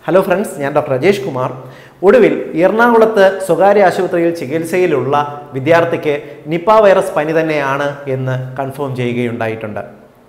hello friends ഞാൻ doctor Rajesh Kumar ഒടുവിൽ എറണാകുളത്ത് സ്വകാര്യ ആശുപത്രിയിൽ ചികിത്സയിലുള്ള വിദ്യാർത്ഥിക്ക് നിപ്പ വൈറസ് പനി തന്നെയാണ് എന്ന് കൺഫേം ചെയ്യുകയുണ്ടായിട്ടുണ്ട്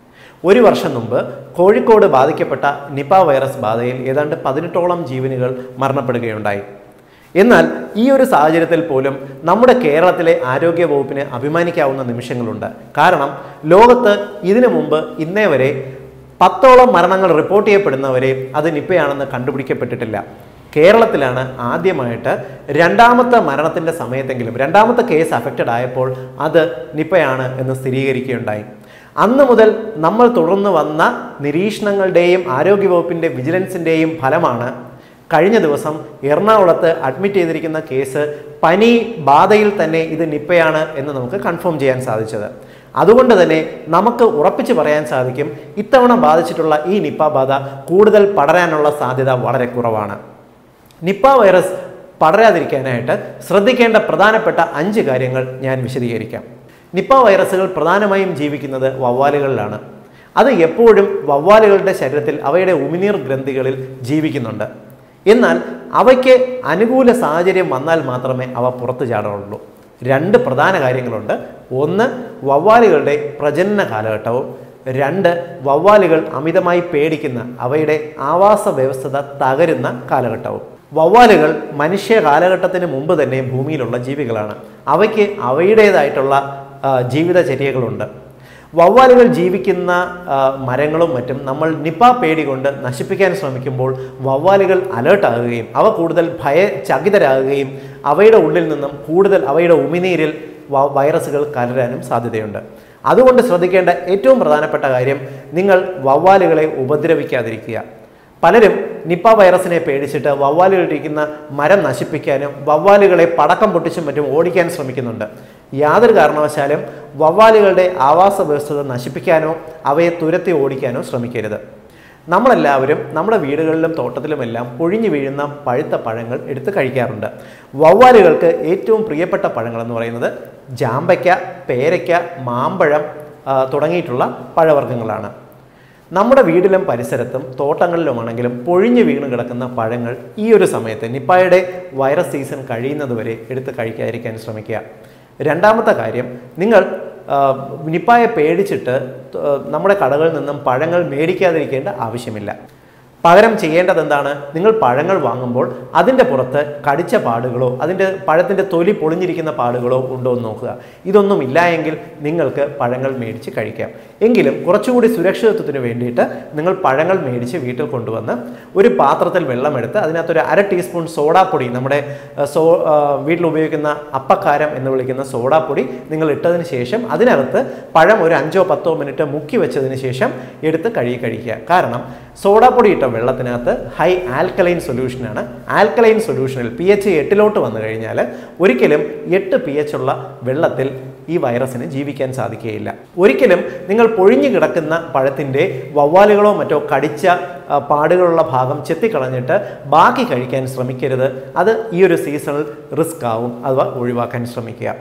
ഒരു വർഷം മുമ്പ് കോഴിക്കോട് ബാധിക്കപ്പെട്ട നിപ്പ വൈറസ് ബാധയിൽ ഏതാണ്ട് പതിനെട്ടോളം ജീവനുകൾ മരണപ്പെടുകയുണ്ടായി എന്നാൽ ഈ ഒരു സാഹചര്യത്തിൽ പോലും നമ്മുടെ കേരളത്തിലെ ആരോഗ്യ വകുപ്പിന് അഭിമാനിക്കാവുന്ന നിമിഷങ്ങളുണ്ട് കാരണം ലോകത്ത് ഇതിനു മുമ്പ് ഇന്നേ വരെ പത്തോളം മരണങ്ങൾ റിപ്പോർട്ട് ചെയ്യപ്പെടുന്നവരെ അത് നിപ്പയാണെന്ന് കണ്ടുപിടിക്കപ്പെട്ടിട്ടില്ല കേരളത്തിലാണ് ആദ്യമായിട്ട് രണ്ടാമത്തെ മരണത്തിൻ്റെ സമയത്തെങ്കിലും രണ്ടാമത്തെ കേസ് അഫക്റ്റഡ് ആയപ്പോൾ അത് നിപ്പയാണ് എന്ന് സ്ഥിരീകരിക്കുകയുണ്ടായി അന്ന് മുതൽ നമ്മൾ തുടർന്ന് വന്ന നിരീക്ഷണങ്ങളുടെയും ആരോഗ്യവകുപ്പിൻ്റെ വിജിലൻസിൻ്റെയും ഫലമാണ് കഴിഞ്ഞ ദിവസം എറണാകുളത്ത് അഡ്മിറ്റ് ചെയ്തിരിക്കുന്ന കേസ് പനി ബാധയിൽ തന്നെ ഇത് നിപ്പയാണ് എന്ന് നമുക്ക് കൺഫേം ചെയ്യാൻ സാധിച്ചത് അതുകൊണ്ട് തന്നെ നമുക്ക് ഉറപ്പിച്ച് പറയാൻ സാധിക്കും ഇത്തവണ ബാധിച്ചിട്ടുള്ള ഈ നിപ്പ ബാധ കൂടുതൽ പടരാനുള്ള സാധ്യത വളരെ കുറവാണ് നിപ്പ വൈറസ് പടരാതിരിക്കാനായിട്ട് ശ്രദ്ധിക്കേണ്ട പ്രധാനപ്പെട്ട അഞ്ച് കാര്യങ്ങൾ ഞാൻ വിശദീകരിക്കാം നിപ്പ വൈറസുകൾ പ്രധാനമായും ജീവിക്കുന്നത് വവ്വാലുകളിലാണ് അത് എപ്പോഴും വവ്വാലുകളുടെ ശരീരത്തിൽ അവയുടെ ഉമിനീർ ഗ്രന്ഥികളിൽ ജീവിക്കുന്നുണ്ട് എന്നാൽ അവയ്ക്ക് അനുകൂല സാഹചര്യം വന്നാൽ മാത്രമേ അവ പുറത്തു ചാടുള്ളൂ രണ്ട് പ്രധാന കാര്യങ്ങളുണ്ട് ഒന്ന് വവ്വാലുകളുടെ പ്രജനന കാലഘട്ടവും രണ്ട് വവ്വാലുകൾ അമിതമായി പേടിക്കുന്ന അവയുടെ ആവാസ വ്യവസ്ഥത തകരുന്ന കാലഘട്ടവും വവ്വാലുകൾ മനുഷ്യ കാലഘട്ടത്തിന് മുമ്പ് തന്നെ ഭൂമിയിലുള്ള ജീവികളാണ് അവയ്ക്ക് അവയുടേതായിട്ടുള്ള ആ, ജീവിതചര്യകളുണ്ട് വവ്വാലുകൾ ജീവിക്കുന്ന ആ, മരങ്ങളും മറ്റും നമ്മൾ നിപ്പ പേടി കൊണ്ട് നശിപ്പിക്കാൻ ശ്രമിക്കുമ്പോൾ വവ്വാലുകൾ അലേർട്ടാകുകയും അവ കൂടുതൽ ഭയചകിതരാകുകയും അവയുടെ ഉള്ളിൽ നിന്നും കൂടുതൽ അവയുടെ ഉമിനീരിൽ വ- വൈറസുകൾ കലരാനും സാധ്യതയുണ്ട് അതുകൊണ്ട് ശ്രദ്ധിക്കേണ്ട ഏറ്റവും പ്രധാനപ്പെട്ട കാര്യം നിങ്ങൾ വവ്വാലുകളെ ഉപദ്രവിക്കാതിരിക്കുക പലരും നിപ്പ വൈറസിനെ പേടിച്ചിട്ട് വവ്വാലുകളിരിക്കുന്ന മരം നശിപ്പിക്കാനും വവ്വാലുകളെ പടക്കം പൊട്ടിച്ചും മറ്റും ഓടിക്കാൻ ശ്രമിക്കുന്നുണ്ട് യാതൊരു കാരണവശാലും വവ്വാലുകളുടെ ആവാസ വ്യവസ്ഥത നശിപ്പിക്കാനോ അവയെ തുരത്തി ഓടിക്കാനോ ശ്രമിക്കരുത് നമ്മളെല്ലാവരും നമ്മുടെ വീടുകളിലും തോട്ടത്തിലുമെല്ലാം പൊഴിഞ്ഞു വീഴുന്ന പഴുത്ത പഴങ്ങൾ എടുത്ത് കഴിക്കാറുണ്ട് വവ്വാലുകൾക്ക് ഏറ്റവും പ്രിയപ്പെട്ട പഴങ്ങൾ എന്ന് പറയുന്നത് ജാമ്പയ്ക്ക പേരയ്ക്ക മാമ്പഴം ആ, തുടങ്ങിയിട്ടുള്ള പഴവർഗ്ഗങ്ങളാണ് നമ്മുടെ വീട്ടിലും പരിസരത്തും തോട്ടങ്ങളിലുമാണെങ്കിലും പൊഴിഞ്ഞു വീണ് കിടക്കുന്ന പഴങ്ങൾ ഈ ഒരു സമയത്ത് നിപ്പായുടെ വൈറസ് സീസൺ കഴിയുന്നതുവരെ എടുത്ത് കഴിക്കാതിരിക്കാൻ ശ്രമിക്കുക രണ്ടാമത്തെ കാര്യം നിങ്ങൾ ആ, നിപ്പായെ പേടിച്ചിട്ട് ആ, നമ്മുടെ കടകളിൽ നിന്നും പഴങ്ങൾ മേടിക്കാതിരിക്കേണ്ട ആവശ്യമില്ല പകരം ചെയ്യേണ്ടത് എന്താണ് നിങ്ങൾ പഴങ്ങൾ വാങ്ങുമ്പോൾ അതിൻ്റെ പുറത്ത് കടിച്ച പാടുകളോ അതിൻ്റെ പഴത്തിൻ്റെ തൊലി പൊളിഞ്ഞിരിക്കുന്ന പാടുകളോ ഉണ്ടോ എന്ന് നോക്കുക ഇതൊന്നും ഇല്ല എങ്കിൽ നിങ്ങൾക്ക് പഴങ്ങൾ മേടിച്ച് കഴിക്കാം എങ്കിലും കുറച്ചുകൂടി സുരക്ഷിതത്വത്തിന് വേണ്ടിയിട്ട് നിങ്ങൾ പഴങ്ങൾ മേടിച്ച് വീട്ടിൽ കൊണ്ടുവന്ന് ഒരു പാത്രത്തിൽ വെള്ളമെടുത്ത് അതിനകത്തൊരു അര ടീസ്പൂൺ സോഡാപ്പൊടി നമ്മുടെ ആ, സോ ആ, വീട്ടിൽ ഉപയോഗിക്കുന്ന അപ്പക്കാരം എന്ന് വിളിക്കുന്ന സോഡാപ്പൊടി നിങ്ങൾ ഇട്ടതിന് ശേഷം അതിനകത്ത് പഴം ഒരു അഞ്ചോ പത്തോ മിനിറ്റ് മുക്കി വെച്ചതിന് ശേഷം എടുത്ത് കഴുകി കഴിക്കുക കാരണം സോഡാപ്പൊടി ഇട്ട വെള്ളത്തിനകത്ത് ഹൈ ആൽക്കലൈൻ സൊല്യൂഷനാണ് ആൽക്കലൈൻ സൊല്യൂഷനിൽ പി എച്ച് എട്ടിലോട്ട് വന്നു കഴിഞ്ഞാൽ ഒരിക്കലും എട്ട് പി എച്ച് ഉള്ള വെള്ളത്തിൽ ഈ വൈറസിന് ജീവിക്കാൻ സാധിക്കുകയില്ല ഒരിക്കലും നിങ്ങൾ പൊഴിഞ്ഞു കിടക്കുന്ന പഴത്തിൻ്റെ വവ്വാലുകളോ മറ്റോ കടിച്ച ആ, പാടുകളുള്ള ഭാഗം ചെത്തിക്കളഞ്ഞിട്ട് ബാക്കി കഴിക്കാൻ ശ്രമിക്കരുത് അത് ഈ ഒരു സീസണിൽ റിസ്ക് ആവും അഥവാ ഒഴിവാക്കാൻ ശ്രമിക്കുക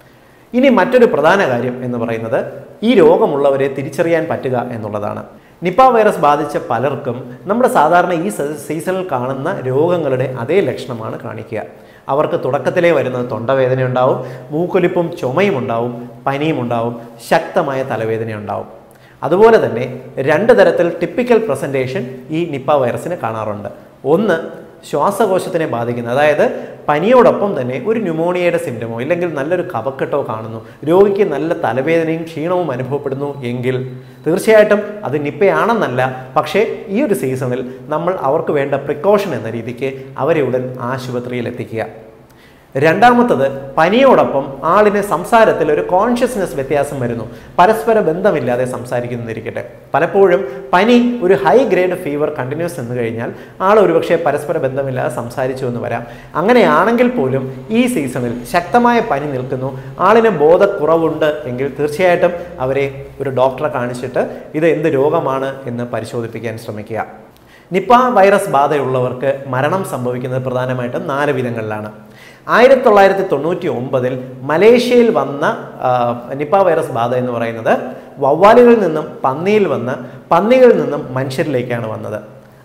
ഇനി മറ്റൊരു പ്രധാന കാര്യം എന്ന് പറയുന്നത് ഈ രോഗമുള്ളവരെ തിരിച്ചറിയാൻ പറ്റുക എന്നുള്ളതാണ് നിപ്പ വൈറസ് ബാധിച്ച പലർക്കും നമ്മുടെ സാധാരണ ഈ സ- സീസണിൽ കാണുന്ന രോഗങ്ങളുടെ അതേ ലക്ഷണമാണ് കാണിക്കുക അവർക്ക് തുടക്കത്തിലേ വരുന്നത് തൊണ്ടവേദന ഉണ്ടാവും മൂക്കൊലിപ്പും ചുമയും ഉണ്ടാവും പനിയും ഉണ്ടാവും ശക്തമായ തലവേദന ഉണ്ടാവും അതുപോലെ തന്നെ രണ്ട് തരത്തിൽ ടിപ്പിക്കൽ പ്രസൻറ്റേഷൻ ഈ നിപ്പ വൈറസിന് കാണാറുണ്ട് ഒന്ന് ശ്വാസകോശത്തിനെ ബാധിക്കുന്നത് അതായത് പനിയോടൊപ്പം തന്നെ ഒരു ന്യൂമോണിയയുടെ സിംറ്റമോ ഇല്ലെങ്കിൽ നല്ലൊരു കഫക്കെട്ടോ കാണുന്നു രോഗിക്ക് നല്ല തലവേദനയും ക്ഷീണവും അനുഭവപ്പെടുന്നു എങ്കിൽ തീർച്ചയായിട്ടും അത് നിപ്പയാണെന്നല്ല പക്ഷേ ഈ ഒരു സീസണിൽ നമ്മൾ അവർക്ക് വേണ്ട പ്രിക്കോഷൻ എന്ന രീതിക്ക് അവരെ ഉടൻ ആശുപത്രിയിൽ എത്തിക്കുക രണ്ടാമത്തത് പനിയോടൊപ്പം ആളിന് സംസാരത്തിൽ ഒരു കോൺഷ്യസ്നെസ് വ്യത്യാസം വരുന്നു പരസ്പര ബന്ധമില്ലാതെ സംസാരിക്കുന്നിരിക്കട്ടെ പലപ്പോഴും പനി ഒരു ഹൈ ഗ്രേഡ് ഫീവർ കണ്ടിന്യൂസ് എന്ന് കഴിഞ്ഞാൽ ആൾ ഒരുപക്ഷെ പരസ്പര ബന്ധമില്ലാതെ സംസാരിച്ചു എന്ന് വരാം അങ്ങനെയാണെങ്കിൽ പോലും ഈ സീസണിൽ ശക്തമായ പനി നിൽക്കുന്നു ആളിന് ബോധക്കുറവുണ്ട് എങ്കിൽ തീർച്ചയായിട്ടും അവരെ ഒരു ഡോക്ടറെ കാണിച്ചിട്ട് ഇത് എന്ത് രോഗമാണ് എന്ന് പരിശോധിപ്പിക്കാൻ ശ്രമിക്കുക നിപ്പ വൈറസ് ബാധയുള്ളവർക്ക് മരണം സംഭവിക്കുന്നത് പ്രധാനമായിട്ടും നാല് വിധങ്ങളിലാണ് ആയിരത്തി തൊള്ളായിരത്തി തൊണ്ണൂറ്റി ഒമ്പതിൽ മലേഷ്യയിൽ വന്ന ആ, നിപ്പ വൈറസ് ബാധ എന്ന് പറയുന്നത് വവ്വാലുകളിൽ നിന്നും പന്നിയിൽ വന്ന് പന്നികളിൽ നിന്നും മനുഷ്യരിലേക്കാണ് വന്നത്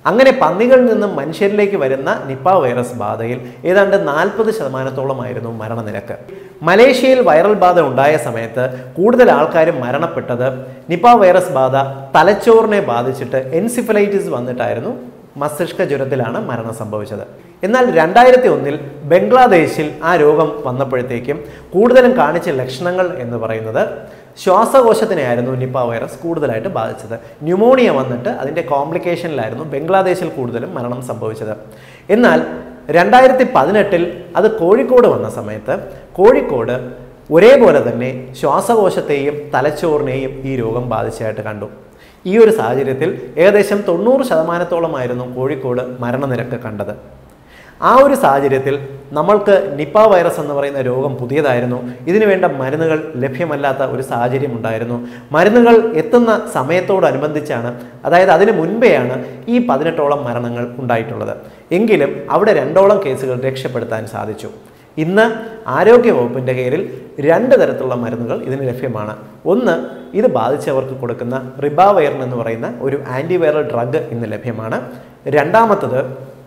അങ്ങനെ പന്നികളിൽ നിന്നും മനുഷ്യരിലേക്ക് വരുന്ന നിപ്പ വൈറസ് ബാധയിൽ ഏതാണ്ട് നാൽപ്പത് ശതമാനത്തോളമായിരുന്നു മരണനിരക്ക് മലേഷ്യയിൽ വൈറൽ ബാധ ഉണ്ടായ സമയത്ത് കൂടുതൽ ആൾക്കാരും മരണപ്പെട്ടത് നിപ്പ വൈറസ് ബാധ തലച്ചോറിനെ ബാധിച്ചിട്ട് എൻസിഫലൈറ്റിസ് വന്നിട്ടായിരുന്നു മസ്തിഷ്ക ജ്വരത്തിലാണ് മരണം സംഭവിച്ചത് എന്നാൽ രണ്ടായിരത്തി ഒന്നിൽ ബംഗ്ലാദേശിൽ ആ രോഗം വന്നപ്പോഴത്തേക്കും കൂടുതലും കാണിച്ച ലക്ഷണങ്ങൾ എന്ന് പറയുന്നത് ശ്വാസകോശത്തിനെയായിരുന്നു നിപ്പ വൈറസ് കൂടുതലായിട്ട് ബാധിച്ചത് ന്യൂമോണിയ വന്നിട്ട് അതിൻ്റെ കോംപ്ലിക്കേഷനിലായിരുന്നു ബംഗ്ലാദേശിൽ കൂടുതലും മരണം സംഭവിച്ചത് എന്നാൽ രണ്ടായിരത്തി പതിനെട്ടിൽ അത് കോഴിക്കോട് വന്ന സമയത്ത് കോഴിക്കോട് ഒരേപോലെ തന്നെ ശ്വാസകോശത്തെയും തലച്ചോറിനെയും ഈ രോഗം ബാധിച്ചതായിട്ട് കണ്ടു ഈ ഒരു സാഹചര്യത്തിൽ ഏകദേശം തൊണ്ണൂറ് ശതമാനത്തോളമായിരുന്നു കോഴിക്കോട് മരണനിരക്ക് കണ്ടത് ആ ഒരു സാഹചര്യത്തിൽ നമ്മൾക്ക് നിപ്പ വൈറസ് എന്ന് പറയുന്ന രോഗം പുതിയതായിരുന്നു ഇതിനു വേണ്ട മരുന്നുകൾ ലഭ്യമല്ലാത്ത ഒരു സാഹചര്യം ഉണ്ടായിരുന്നു മരുന്നുകൾ എത്തുന്ന സമയത്തോടനുബന്ധിച്ചാണ് അതായത് അതിന് മുൻപെയാണ് ഈ പതിനെട്ടോളം മരണങ്ങൾ ഉണ്ടായിട്ടുള്ളത് എങ്കിലും അവിടെ രണ്ടോളം കേസുകൾ രക്ഷപ്പെടുത്താൻ സാധിച്ചു ഇന്ന് ആരോഗ്യവകുപ്പിൻ്റെ കീഴിൽ രണ്ട് തരത്തിലുള്ള മരുന്നുകൾ ഇതിന് ലഭ്യമാണ് ഒന്ന് ഇത് ബാധിച്ചവർക്ക് കൊടുക്കുന്ന റിബാവൈറിൻ എന്ന് പറയുന്ന ഒരു ആൻറ്റിവൈറൽ ഡ്രഗ് ഇന്ന് ലഭ്യമാണ് രണ്ടാമത്തത്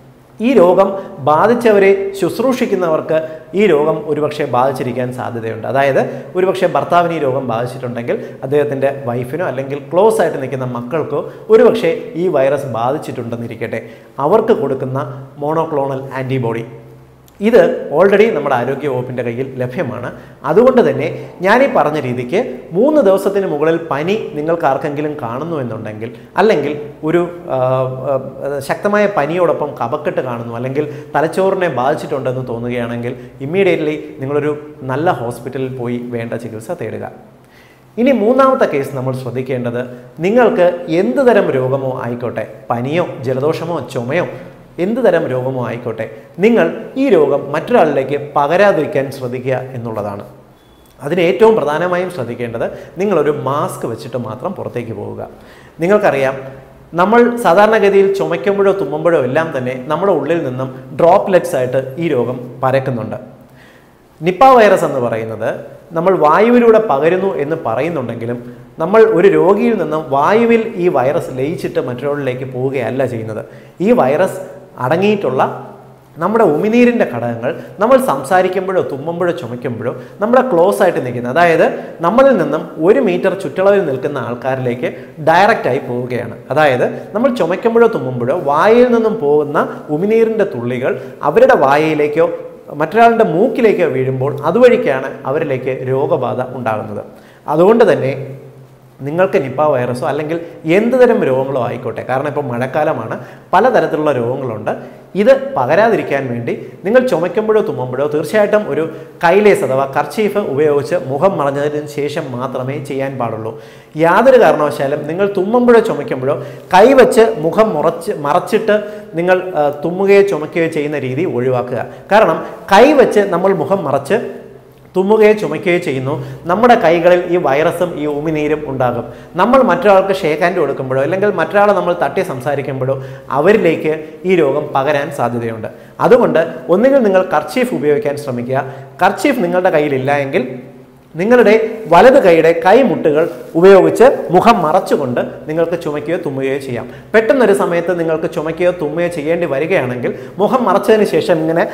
ഈ രോഗം ബാധിച്ചവരെ ശുശ്രൂഷിക്കുന്നവർക്ക് ഈ രോഗം ഒരുപക്ഷെ ബാധിച്ചിരിക്കാൻ സാധ്യതയുണ്ട് അതായത് ഒരുപക്ഷെ ഭർത്താവിന് ഈ രോഗം ബാധിച്ചിട്ടുണ്ടെങ്കിൽ അദ്ദേഹത്തിൻ്റെ വൈഫിനോ അല്ലെങ്കിൽ ക്ലോസ് ആയിട്ട് നിൽക്കുന്ന മക്കൾക്കോ ഒരുപക്ഷെ ഈ വൈറസ് ബാധിച്ചിട്ടുണ്ടെന്നിരിക്കട്ടെ അവർക്ക് കൊടുക്കുന്ന മോണോക്ലോണൽ ആൻറ്റിബോഡി ഇത് ഓൾറെഡി നമ്മുടെ ആരോഗ്യ വകുപ്പിൻ്റെ കയ്യിൽ ലഭ്യമാണ് അതുകൊണ്ട് തന്നെ ഞാൻ ഈ പറഞ്ഞ രീതിക്ക് മൂന്ന് ദിവസത്തിന് മുകളിൽ പനി നിങ്ങൾക്ക് ആർക്കെങ്കിലും കാണുന്നു എന്നുണ്ടെങ്കിൽ അല്ലെങ്കിൽ ഒരു ആ, ആ, ശക്തമായ പനിയോടൊപ്പം കഫക്കെട്ട് കാണുന്നു അല്ലെങ്കിൽ തലച്ചോറിനെ ബാധിച്ചിട്ടുണ്ടെന്ന് തോന്നുകയാണെങ്കിൽ ഇമ്മീഡിയറ്റ്ലി നിങ്ങളൊരു നല്ല ഹോസ്പിറ്റലിൽ പോയി വേണ്ട ചികിത്സ തേടുക ഇനി മൂന്നാമത്തെ കേസ് നമ്മൾ ശ്രദ്ധിക്കേണ്ടത് നിങ്ങൾക്ക് എന്ത് തരം രോഗമോ ആയിക്കോട്ടെ പനിയോ ജലദോഷമോ ചുമയോ എന്ത് തരം രോഗമോ ആയിക്കോട്ടെ നിങ്ങൾ ഈ രോഗം മറ്റൊരാളിലേക്ക് പകരാതിരിക്കാൻ ശ്രദ്ധിക്കുക എന്നുള്ളതാണ് അതിന് ഏറ്റവും പ്രധാനമായും ശ്രദ്ധിക്കേണ്ടത് നിങ്ങളൊരു മാസ്ക് വെച്ചിട്ട് മാത്രം പുറത്തേക്ക് പോവുക നിങ്ങൾക്കറിയാം നമ്മൾ സാധാരണഗതിയിൽ ചുമയ്ക്കുമ്പോഴോ തുമ്മുമ്പോഴോ എല്ലാം തന്നെ നമ്മുടെ ഉള്ളിൽ നിന്നും ഡ്രോപ്ലെറ്റ്സ് ആയിട്ട് ഈ രോഗം പരക്കുന്നുണ്ട് നിപ്പ വൈറസ് എന്ന് പറയുന്നത് നമ്മൾ വായുവിലൂടെ പകരുന്നു എന്ന് പറയുന്നുണ്ടെങ്കിലും നമ്മൾ ഒരു രോഗിയിൽ നിന്നും വായുവിൽ ഈ വൈറസ് ലയിച്ചിട്ട് മറ്റൊരാളിലേക്ക് പോവുകയല്ല ചെയ്യുന്നത് ഈ വൈറസ് അടങ്ങിയിട്ടുള്ള നമ്മുടെ ഉമിനീരിൻ്റെ ഘടകങ്ങൾ നമ്മൾ സംസാരിക്കുമ്പോഴോ തുമ്മുമ്പോഴോ ചുമയ്ക്കുമ്പോഴോ നമ്മുടെ ക്ലോസ് ആയിട്ട് നിൽക്കുന്ന അതായത് നമ്മളിൽ നിന്നും ഒരു മീറ്റർ ചുറ്റളവിൽ നിൽക്കുന്ന ആൾക്കാരിലേക്ക് ഡയറക്റ്റായി പോവുകയാണ് അതായത് നമ്മൾ ചുമയ്ക്കുമ്പോഴോ തുമ്മുമ്പോഴോ വായിൽ നിന്നും പോകുന്ന ഉമിനീരിൻ്റെ തുള്ളികൾ അവരുടെ വായയിലേക്കോ മറ്റൊരാളുടെ മൂക്കിലേക്ക് വീഴുമ്പോൾ അതുവഴിക്കാണ് അവരിലേക്ക് രോഗബാധ ഉണ്ടാകുന്നത് അതുകൊണ്ട് തന്നെ നിങ്ങൾക്ക് നിപ്പ വൈറസോ അല്ലെങ്കിൽ എന്ത് തരം രോഗങ്ങളോ ആയിക്കോട്ടെ കാരണം ഇപ്പോൾ മഴക്കാലമാണ് പലതരത്തിലുള്ള രോഗങ്ങളുണ്ട് ഇത് പകരാതിരിക്കാൻ വേണ്ടി നിങ്ങൾ ചുമയ്ക്കുമ്പോഴോ തുമ്മുമ്പോഴോ തീർച്ചയായിട്ടും ഒരു കൈലേസ് അഥവാ കർച്ചീഫ് ഉപയോഗിച്ച് മുഖം മറഞ്ഞതിന് ശേഷം മാത്രമേ ചെയ്യാൻ പാടുള്ളൂ യാതൊരു കാരണവശാലും നിങ്ങൾ തുമ്മുമ്പോഴോ ചുമയ്ക്കുമ്പോഴോ കൈവച്ച് മുഖം മുറച്ച് മറച്ചിട്ട് നിങ്ങൾ ആ, തുമ്മുകയോ ചുമയ്ക്കുകയോ ചെയ്യുന്ന രീതി ഒഴിവാക്കുക കാരണം കൈവച്ച് നമ്മൾ മുഖം മറച്ച് തുമ്മുകയോ ചുമയ്ക്കുകയോ ചെയ്യുന്നു നമ്മുടെ കൈകളിൽ ഈ വൈറസും ഈ ഉമിനീരും ഉണ്ടാകും നമ്മൾ മറ്റൊരാൾക്ക് ഷേക്ക് ഹാൻഡ് കൊടുക്കുമ്പോഴോ അല്ലെങ്കിൽ മറ്റൊരാളെ നമ്മൾ തട്ടി സംസാരിക്കുമ്പോഴോ അവരിലേക്ക് ഈ രോഗം പകരാൻ സാധ്യതയുണ്ട് അതുകൊണ്ട് ഒന്നുകിൽ നിങ്ങൾ കർച്ചീഫ് ഉപയോഗിക്കാൻ ശ്രമിക്കുക കർച്ചീഫ് നിങ്ങളുടെ കയ്യിലില്ല എങ്കിൽ നിങ്ങളുടെ വലത് കൈയുടെ കൈമുട്ടുകൾ ഉപയോഗിച്ച് മുഖം മറച്ചുകൊണ്ട് നിങ്ങൾക്ക് ചുമയ്ക്കുകയോ തുമ്മുകയോ ചെയ്യാം പെട്ടെന്നൊരു സമയത്ത് നിങ്ങൾക്ക് ചുമയ്ക്കുകയോ തുമ്മുകയോ ചെയ്യേണ്ടി വരികയാണെങ്കിൽ മുഖം മറച്ചതിന് ശേഷം ഇങ്ങനെ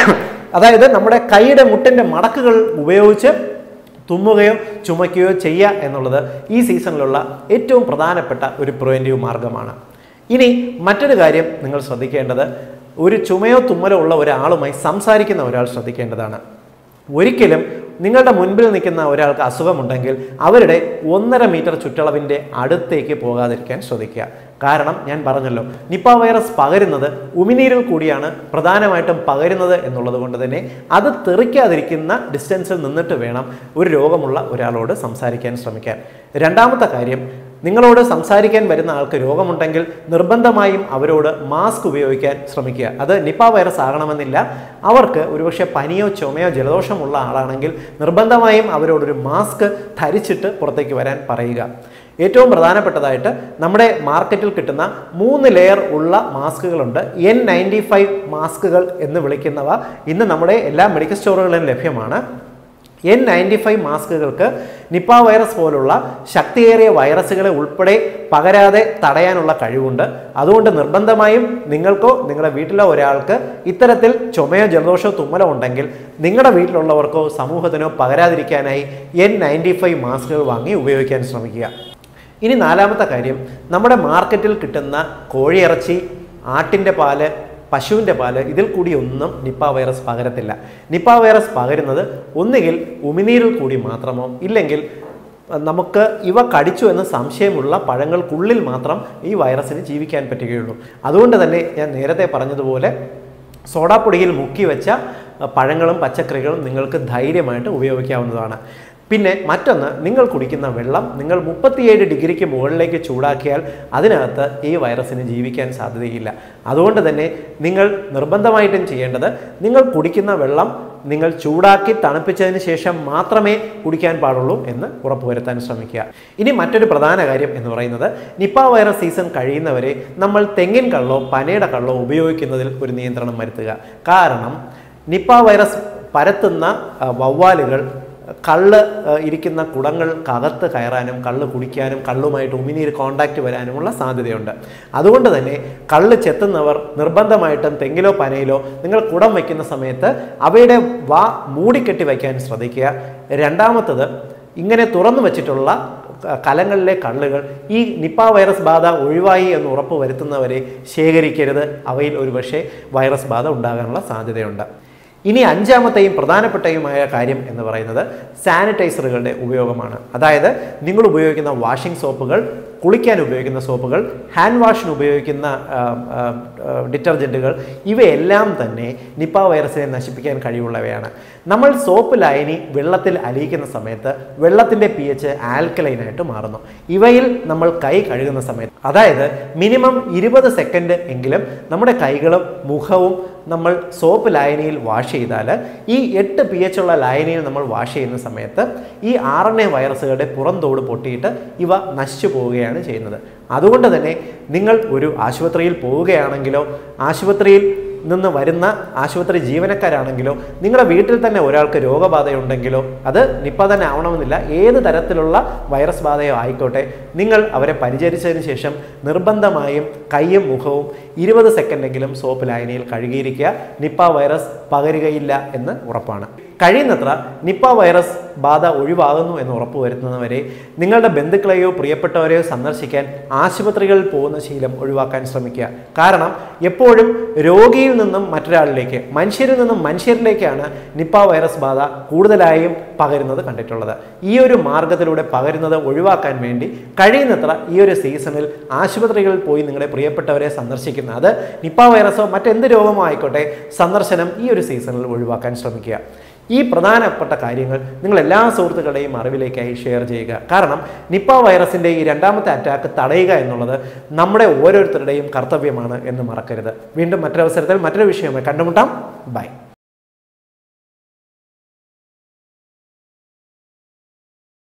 അതായത് നമ്മുടെ കൈയുടെ മുട്ടിൻ്റെ മടക്കുകൾ ഉപയോഗിച്ച് തുമ്മുകയോ ചുമയ്ക്കുകയോ ചെയ്യുക എന്നുള്ളത് ഈ സീസണിലുള്ള ഏറ്റവും പ്രധാനപ്പെട്ട ഒരു പ്രിവെൻറ്റീവ് മാർഗമാണ് ഇനി മറ്റൊരു കാര്യം നിങ്ങൾ ശ്രദ്ധിക്കേണ്ടത് ഒരു ചുമയോ തുമ്മലോ ഉള്ള ഒരാളുമായി സംസാരിക്കുന്ന ഒരാൾ ശ്രദ്ധിക്കേണ്ടതാണ് ഒരിക്കലും നിങ്ങളുടെ മുൻപിൽ നിൽക്കുന്ന ഒരാൾക്ക് അസുഖമുണ്ടെങ്കിൽ അവരുടെ ഒന്നര മീറ്റർ ചുറ്റളവിൻ്റെ അടുത്തേക്ക് പോകാതിരിക്കാൻ ശ്രദ്ധിക്കുക കാരണം ഞാൻ പറഞ്ഞല്ലോ നിപ്പ വൈറസ് പകരുന്നത് ഉമിനീരിൽ കൂടിയാണ് പ്രധാനമായിട്ടും പകരുന്നത് എന്നുള്ളത് കൊണ്ട് തന്നെ അത് തെറിക്കാതിരിക്കുന്ന ഡിസ്റ്റൻസിൽ നിന്നിട്ട് വേണം ഒരു രോഗമുള്ള ഒരാളോട് സംസാരിക്കാൻ ശ്രമിക്കാൻ രണ്ടാമത്തെ കാര്യം നിങ്ങളോട് സംസാരിക്കാൻ വരുന്ന ആൾക്ക് രോഗമുണ്ടെങ്കിൽ നിർബന്ധമായും അവരോട് മാസ്ക് ഉപയോഗിക്കാൻ ശ്രമിക്കുക അത് നിപ്പ വൈറസ് ആകണമെന്നില്ല അവർക്ക് ഒരുപക്ഷെ പനിയോ ചുമയോ ജലദോഷമുള്ള ആളാണെങ്കിൽ നിർബന്ധമായും അവരോടൊരു മാസ്ക് ധരിച്ചിട്ട് പുറത്തേക്ക് വരാൻ പറയുക ഏറ്റവും പ്രധാനപ്പെട്ടതായിട്ട് നമ്മുടെ മാർക്കറ്റിൽ കിട്ടുന്ന മൂന്ന് ലെയർ ഉള്ള മാസ്കുകളുണ്ട് എൻ നയൻറ്റി ഫൈവ് മാസ്കുകൾ എന്ന് വിളിക്കുന്നവ ഇന്ന് നമ്മുടെ എല്ലാ മെഡിക്കൽ സ്റ്റോറുകളിലും ലഭ്യമാണ് എൻ നയൻറ്റി ഫൈവ് മാസ്കുകൾക്ക് നിപ്പ വൈറസ് പോലുള്ള ശക്തിയേറിയ വൈറസുകളെ ഉൾപ്പെടെ പകരാതെ തടയാനുള്ള കഴിവുണ്ട് അതുകൊണ്ട് നിർബന്ധമായും നിങ്ങൾക്കോ നിങ്ങളുടെ വീട്ടിലോ ഒരാൾക്ക് ഇത്തരത്തിൽ ചുമയോ ജലദോഷമോ തുമ്മലോ ഉണ്ടെങ്കിൽ നിങ്ങളുടെ വീട്ടിലുള്ളവർക്കോ സമൂഹത്തിനോ പകരാതിരിക്കാനായി എൻ നയൻറ്റി ഫൈവ് മാസ്കുകൾ വാങ്ങി ഉപയോഗിക്കാൻ ശ്രമിക്കുക ഇനി നാലാമത്തെ കാര്യം നമ്മുടെ മാർക്കറ്റിൽ കിട്ടുന്ന കോഴിയിറച്ചി ആട്ടിൻ്റെ പാല് പശുവിൻ്റെ പാല് ഇതിൽ കൂടി ഒന്നും നിപ്പ വൈറസ് പകരത്തില്ല നിപ്പ വൈറസ് പകരുന്നത് ഒന്നുകിൽ ഉമിനീരിൽ കൂടി മാത്രമോ ഇല്ലെങ്കിൽ നമുക്ക് ഇവ കടിച്ചു എന്ന് സംശയമുള്ള പഴങ്ങൾക്കുള്ളിൽ മാത്രം ഈ വൈറസിന് ജീവിക്കാൻ പറ്റുകയുള്ളൂ അതുകൊണ്ട് തന്നെ ഞാൻ നേരത്തെ പറഞ്ഞതുപോലെ സോഡാപ്പൊടിയിൽ മുക്കി വെച്ച അഹ്, പഴങ്ങളും പച്ചക്കറികളും നിങ്ങൾക്ക് ധൈര്യമായിട്ട് ഉപയോഗിക്കാവുന്നതാണ് പിന്നെ മറ്റൊന്ന് നിങ്ങൾ കുടിക്കുന്ന വെള്ളം നിങ്ങൾ മുപ്പത്തിയേഴ് ഡിഗ്രിക്ക് മുകളിലേക്ക് ചൂടാക്കിയാൽ അതിനകത്ത് ഈ വൈറസിന് ജീവിക്കാൻ സാധ്യതയില്ല അതുകൊണ്ട് തന്നെ നിങ്ങൾ നിർബന്ധമായിട്ടും ചെയ്യേണ്ടത് നിങ്ങൾ കുടിക്കുന്ന വെള്ളം നിങ്ങൾ ചൂടാക്കി തണുപ്പിച്ചതിന് ശേഷം മാത്രമേ കുടിക്കാൻ പാടുള്ളൂ എന്ന് ഉറപ്പുവരുത്താൻ ശ്രമിക്കുക ഇനി മറ്റൊരു പ്രധാന കാര്യം എന്ന് പറയുന്നത് നിപ്പ വൈറസ് സീസൺ കഴിയുന്നവരെ നമ്മൾ തെങ്ങിൻ കള്ളോ പനയുടെ കള്ളോ ഉപയോഗിക്കുന്നതിൽ ഒരു നിയന്ത്രണം വരുത്തുക കാരണം നിപ്പ വൈറസ് പരത്തുന്ന ആ, വവ്വാലുകൾ കള്ള് ആ, ഇരിക്കുന്ന കുടങ്ങൾക്കകത്ത് കയറാനും കള്ള് കുടിക്കാനും കള്ളുമായിട്ട് ഉമിനീര് കോണ്ടാക്റ്റ് വരാനുമുള്ള സാധ്യതയുണ്ട് അതുകൊണ്ട് തന്നെ കള്ള് ചെത്തുന്നവർ നിർബന്ധമായിട്ടും തെങ്ങിലോ പനയിലോ നിങ്ങൾ കുടം വയ്ക്കുന്ന സമയത്ത് അവയുടെ വാ മൂടിക്കെട്ടി വയ്ക്കാൻ ശ്രദ്ധിക്കുക രണ്ടാമത്തത് ഇങ്ങനെ തുറന്നു വച്ചിട്ടുള്ള ക- കലങ്ങളിലെ കള്ളുകൾ ഈ നിപ്പ വൈറസ് ബാധ ഒഴിവായി എന്ന് ഉറപ്പ് വരുത്തുന്നവരെ ശേഖരിക്കരുത് അവയിൽ ഒരുപക്ഷെ വൈറസ് ബാധ ഉണ്ടാകാനുള്ള സാധ്യതയുണ്ട് ഇനി അഞ്ചാമത്തെയും പ്രധാനപ്പെട്ടയുമായ കാര്യം എന്ന് പറയുന്നത് സാനിറ്റൈസറുകളുടെ ഉപയോഗമാണ് അതായത് നിങ്ങൾ ഉപയോഗിക്കുന്ന വാഷിംഗ് സോപ്പുകൾ കുളിക്കാൻ ഉപയോഗിക്കുന്ന സോപ്പുകൾ ഹാൻഡ് വാഷിന് ഉപയോഗിക്കുന്ന ഡിറ്റർജൻറ്റുകൾ ഇവയെല്ലാം തന്നെ നിപ്പ വൈറസിനെ നശിപ്പിക്കാൻ കഴിവുള്ളവയാണ് നമ്മൾ സോപ്പ് ലായനി വെള്ളത്തിൽ അലിയിക്കുന്ന സമയത്ത് വെള്ളത്തിൻ്റെ പി എച്ച് ആൽക്കലൈനായിട്ട് മാറുന്നു ഇവയിൽ നമ്മൾ കൈ കഴുകുന്ന സമയത്ത് അതായത് മിനിമം ഇരുപത് സെക്കൻഡ് എങ്കിലും നമ്മുടെ കൈകളും മുഖവും നമ്മൾ സോപ്പ് ലായനിയിൽ വാഷ് ചെയ്താൽ ഈ എട്ട് പി എച്ച് ഉള്ള ലായനിയിൽ നമ്മൾ വാഷ് ചെയ്യുന്ന സമയത്ത് ഈ ആർ എൻ എ വൈറസുകളുടെ പുറന്തോട് പൊട്ടിയിട്ട് ഇവ നശിച്ചു പോവുകയാണ് ചെയ്യുന്നത് അതുകൊണ്ട് തന്നെ നിങ്ങൾ ഒരു ആശുപത്രിയിൽ പോവുകയാണെങ്കിലോ ആശുപത്രിയിൽ നിന്ന് വരുന്ന ആശുപത്രി ജീവനക്കാരാണെങ്കിലോ നിങ്ങളുടെ വീട്ടിൽ തന്നെ ഒരാൾക്ക് രോഗബാധയുണ്ടെങ്കിലോ അത് നിപ്പ തന്നെ ആവണമെന്നില്ല ഏത് തരത്തിലുള്ള വൈറസ് ബാധയോ ആയിക്കോട്ടെ നിങ്ങൾ അവരെ പരിചരിച്ചതിന് ശേഷം നിർബന്ധമായും കൈയും മുഖവും ഇരുപത് സെക്കൻഡെങ്കിലും സോപ്പ് ലായനിയിൽ കഴുകിയിരിക്കുക നിപ്പ വൈറസ് പകരുകയില്ല എന്ന് ഉറപ്പാണ് കഴിയുന്നത്ര നിപ്പ വൈറസ് ബാധ ഒഴിവാകുന്നു എന്ന് ഉറപ്പുവരുത്തുന്നവരെ നിങ്ങളുടെ ബന്ധുക്കളെയോ പ്രിയപ്പെട്ടവരെയോ സന്ദർശിക്കാൻ ആശുപത്രികളിൽ പോകുന്ന ശീലം ഒഴിവാക്കാൻ ശ്രമിക്കുക കാരണം എപ്പോഴും രോഗിയിൽ നിന്നും മറ്റൊരാളിലേക്ക് മനുഷ്യരിൽ നിന്നും മനുഷ്യരിലേക്കാണ് നിപ്പ വൈറസ് ബാധ കൂടുതലായും പകരുന്നത് കണ്ടിട്ടുള്ളത് ഈ ഒരു മാർഗത്തിലൂടെ പകരുന്നത് ഒഴിവാക്കാൻ വേണ്ടി കഴിയുന്നത്ര ഈ ഒരു സീസണിൽ ആശുപത്രികളിൽ പോയി നിങ്ങളുടെ പ്രിയപ്പെട്ടവരെ സന്ദർശിക്കുന്ന അത് നിപ്പ വൈറസോ മറ്റെന്ത് രോഗമോ ആയിക്കോട്ടെ സന്ദർശനം ഈ ഒരു സീസണിൽ ഒഴിവാക്കാൻ ശ്രമിക്കുക ഈ പ്രധാനപ്പെട്ട കാര്യങ്ങൾ നിങ്ങൾ എല്ലാ സുഹൃത്തുക്കളുടെയും അറിവിലേക്കായി ഷെയർ ചെയ്യുക കാരണം നിപ്പ വൈറസിൻ്റെ ഈ രണ്ടാമത്തെ അറ്റാക്ക് തടയുക എന്നുള്ളത് നമ്മുടെ ഓരോരുത്തരുടെയും കർത്തവ്യമാണ് എന്ന് മറക്കരുത് വീണ്ടും മറ്റൊരവസരത്തിൽ മറ്റൊരു വിഷയമായി കണ്ടുമുട്ടാം ബൈ